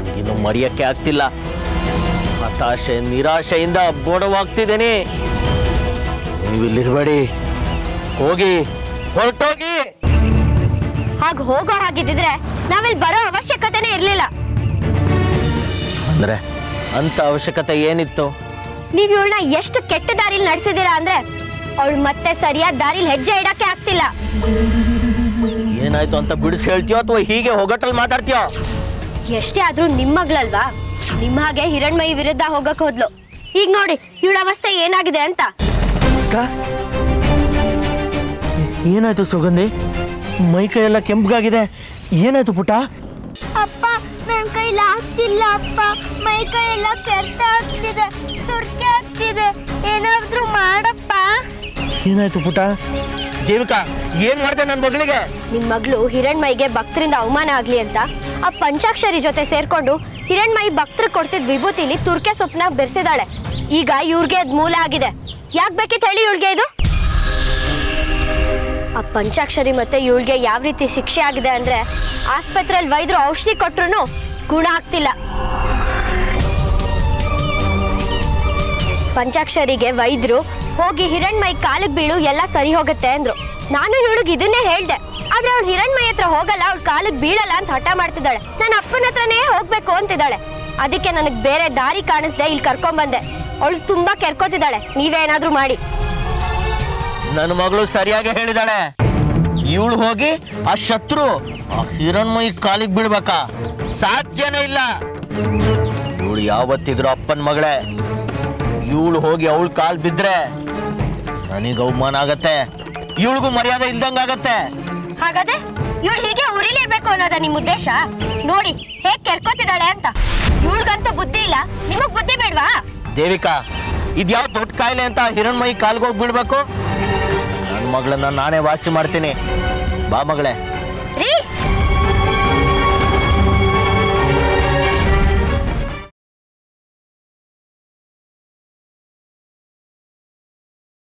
ನನಗಿನ್ನು ಮರೆಯಕ್ಕೆ ಆಗ್ತಿಲ್ಲ ಹತಾಶೆ ನಿರಾಶೆಯಿಂದ ಬೋಡವಾಗ್ತಿದ್ದೇನೆ ನೀವಿಲ್ಲಿರ್ಬೇಡಿ ಹೋಗಿ ಹೊರಟೋಗಿ ಹಾಗೆ ಹೋಗೋ ಹಾಗಿದ್ದಿದ್ರೆ ನಾವಿಲ್ಲಿ ಬರೋ ಅವಶ್ಯಕತೆನೇ ಇರಲಿಲ್ಲ ಅಂದ್ರೆ ಅಂತ ಅವಶ್ಯಕತೆ ಏನಿತ್ತು ನೀವು ಇವಳನ್ನ ಎಷ್ಟು ಕೆಟ್ಟ ದಾರಿಲಿ ನಡೆಸಿದ್ದೀರಾ ಅಂದ್ರೆ ಅವಳು ಮತ್ತೆ ಸರಿಯಾದ ದಾರಿಲಿ ಹೆಜ್ಜೆ ಇಡಕ್ಕೆ ಆಗ್ತಿಲ್ಲ ಏನಾಯ್ತು ಅಂತ ಬಿಡಿಸಿ ಹೇಳ್ತೀಯೋ ಅಥವಾ ಹೀಗೆ ಹೊಗಟಲ್ ಮಾತಾಡ್ತೀಯೋ ಎಷ್ಟೇ ಆದ್ರೂ ನಿಮ್ಮ ಮಗಳಲ್ವಾ ನಿಮ್ಮ ಹಾಗೆ ಹಿರಣ್ಮಯಿ ವಿರುದ್ಧ ಹೋಗಕ್ ಹೋದ್ಲು ಈಗ ನೋಡಿ ಇವಳ ಅವಸ್ಥೆ ಏನಾಗಿದೆ ಅಂತ ಏನಾಯ್ತು ಸುಗಂಧಿ ಮೈ ಕೈ ಎಲ್ಲ ಕೆಂಪಗಾಗಿದೆ ಏನಾಯ್ತು ಪುಟ ಅಪ್ಪ ನನ್ನ ಕೈಲಿ ಆಗ್ತಿಲ್ಲ ಅಪ್ಪ ಮೈ ಕೈ ಎಲ್ಲ ಕೆರ್ತ ಆಗ್ತಿದೆ ತುರ್ಕೆ ಆಗ್ತಿದೆ ಏನಾದ್ರೂ ಮಾಡಪ್ಪ ಏನಾಯ್ತು ಪುಟ ದೇವಿಕಾ ಏನ್ ಮಾಡ್ದೆ ನನ್ನ ಮಗಳಿಗೆ ನಿಮ್ ಮಗಳು ಹಿರಣ್ಮೈಗೆ ಭಕ್ತರಿಂದ ಅವಮಾನ ಆಗ್ಲಿ ಅಂತ ಆ ಪಂಚಾಕ್ಷರಿ ಜೊತೆ ಸೇರ್ಕೊಂಡು ಹಿರಣ್ಮಯಿ ಭಕ್ತರು ಕೊಡ್ತಿದ್ ವಿಭೂತಿಲಿ ತುರ್ಕೆ ಸೊಪ್ಪನ್ನ ಬೆರೆಸಿದಾಳೆ ಈಗ ಇವ್ರಿಗೆ ಅದ್ ಮೂಲ ಆಗಿದೆ ಯಾಕೆ ಬೇಕಿತ್ತು ಹೇಳಿ ಇವಳಿಗೆ ಇದು ಆ ಪಂಚಾಕ್ಷರಿ ಮತ್ತೆ ಇವಳಿಗೆ ಯಾವ ರೀತಿ ಶಿಕ್ಷೆ ಆಗಿದೆ ಅಂದ್ರೆ ಆಸ್ಪತ್ರೆಯಲ್ಲಿ ವೈದ್ಯರು ಔಷಧಿ ಕೊಟ್ರು ಗುಣ ಆಗ್ತಿಲ್ಲ ಪಂಚಾಕ್ಷರಿಗೆ ವೈದ್ಯರು ಹೋಗಿ ಹಿರಣ್ಮೈ ಕಾಲಿಗೆ ಬೀಳು ಎಲ್ಲ ಸರಿ ಹೋಗುತ್ತೆ ಅಂದ್ರು ನಾನು ಇವಳಿಗೆ ಇದನ್ನೇ ಹೇಳ್ದೆ ಆದ್ರೆ ಅವಳು ಹಿರಣ್ಮೈ ಹತ್ರ ಹೋಗಲ್ಲ ಅವಳು ಕಾಲಿಗೆ ಬೀಳಲ್ಲ ಅಂತ ಹಠ ಮಾಡ್ತಿದ್ದಾಳೆ ನನ್ನ ಅಪ್ಪನ ಹತ್ರನೇ ಹೋಗ್ಬೇಕು ಅಂತಿದ್ದಾಳೆ ಅದಕ್ಕೆ ನನಗೆ ಬೇರೆ ದಾರಿ ಕಾಣಿಸ್ದೆ ಇಲ್ಲಿ ಕರ್ಕೊಂಬಂದೆ ಅವಳು ತುಂಬಾ ಕೆರ್ಕೋತಿದ್ದಾಳೆ ನೀವೇನಾದ್ರೂ ಮಾಡಿ ನನ್ನ ಮಗಳು ಸರಿಯಾಗಿ ಹೇಳಿದಾಳೆ ಇವಳು ಹೋಗಿ ಆ ಶತ್ರು ಆ ಹಿರಣ್ಮಯಿ ಕಾಲಿಗೆ ಬೀಳ್ಬೇಕಾ ಸಾಧ್ಯನೇ ಇಲ್ಲ ಇವಳು ಯಾವತ್ತಿದ್ರು ಅಪ್ಪನ ಮಗಳೇ ಇವಳು ಹೋಗಿ ಅವಳ ಕಾಲ್ ಬಿದ್ರೆ ನನಗೆ ಅವಮಾನ ಆಗತ್ತೆ ಇವಳಿಗೂ ಮರ್ಯಾದೆ ಇಲ್ದಂಗಾಗತ್ತೆ ಹಾಗಾದ್ರೆ ಇವಳು ಹೀಗೆ ಉರಿಲಿರ್ಬೇಕು ಅನ್ನೋದ ನಿಮ್ ಉದ್ದೇಶ ನೋಡಿ ಹೇಗ್ ಕೆರ್ಕೋತಿದ್ದಾಳೆ ಅಂತ ಇವಳಿಗಂತೂ ಬುದ್ಧಿ ಇಲ್ಲ ನಿಮಗ್ ಬುದ್ಧಿ ಬೇಡ್ವಾ ದೇವಿಕಾ ಇದ್ಯಾವ ದೊಡ್ಡ ಕಾಯಿಲೆ ಅಂತ ಹಿರಣ್ಮಯಿ ಕಾಲ್ಗೆ ಹೋಗಿ ಬೀಳ್ಬೇಕು ನನ್ನ ಮಗಳನ್ನ ನಾನೇ ವಾಸಿ ಮಾಡ್ತೀನಿ ಬಾ ಮಗಳೇ